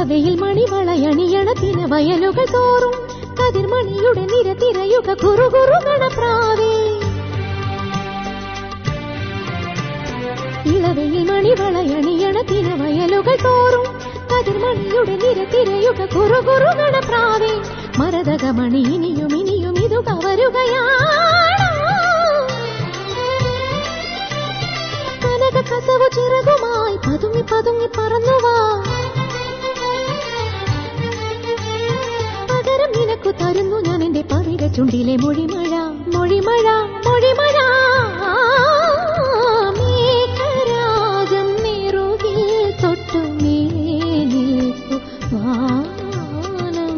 ഇളവയിൽ മണിവളയണിയണത്തിന് വയലുകൾ തോറും കതിർമണിയുടെ നിര തിരയുക കുറുകുറുകണ പ്രാവേ ഇളവയിൽ മണിവളയണിയണത്തിന് വയലുകൾ തോറും കതിർമണിയുടെ നിര തിരയുക കുറുകുറുകണ പ്രാവേ മരതകമണി ഇനിയും ഇനിയും ഇതു കവരുകയാണ് കനക കസവു ചിറകുമായി പതുങ്ങി പതുങ്ങി പറന്നുവാ പകരം നിനക്കു തരുന്നു ഞാൻ എന്റെ പവിഴ ചുണ്ടിലെ മൊഴിമഴ മൊഴിമഴ മൊഴിമഴ മേഘരാജം നെറുകിൽ തൊട്ടു മേലേ നിൽപ്പു വാനം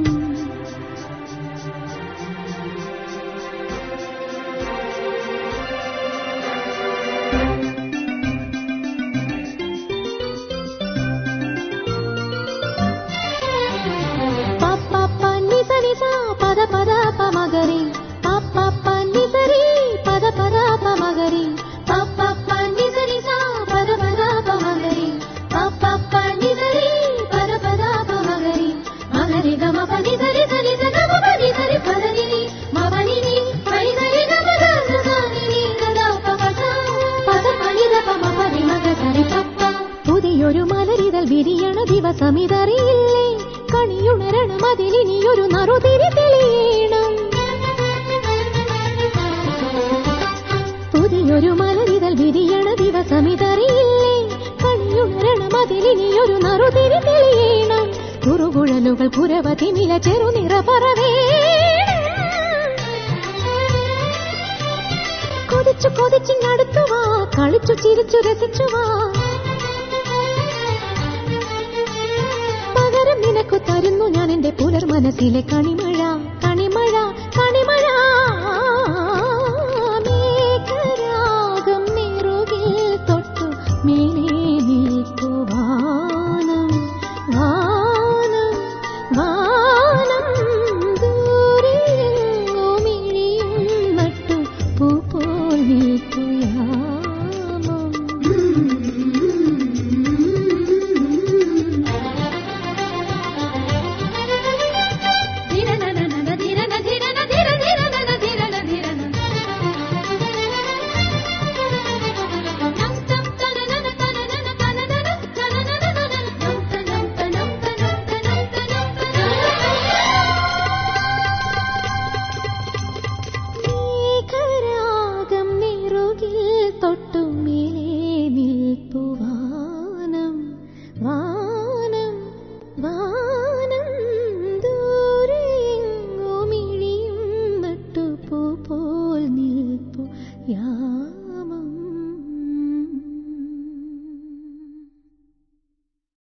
പപ്പ നിസരി സ പദ പദ പ മഗരി പപ്പ നിസരി പദ പദ പ മഗരി പപ്പ നിസരി സ പദ പദ പ മഗരി പപ്പ നിസരി പദ പദ പ മഗരി മഗരി ഗമ പനി സരി സരി സ ഗമ പനി സരി പദനി നി മ പനി നി പനി സരി ഗമ ഗ സ സ നി നി ഗ ദ പ പ സ പദ പനി ദ പ മ പനി മഗ സരി പപ്പ പുതിയൊരു മലരിതൽ വിരിയണ ദിവസമിതറിയില്ലേ കണിയുണരണം അതിലിനിയൊരു നറുതിരി തെളിയണം പുതിയൊരു മലരിതൽ വിരിയണ ദിവസമിതറിയില്ലേ കണിയുണരണം അതിലിനിയൊരു നറുതിരി തെളിയണം കുറുകുഴലുകൾ പുരവതി നില ചെറുനിറ പറവേണം കൊതിച്ചു കൊതിച്ചിങ്ങടുത്തു വാ കളിച്ചു ചിരിച്ചു രസിച്ചു വാ പകരം നിനക്കു തരുന്നു ഞാൻ എന്റെ പുലർ മനസ്സിലെ കണിമ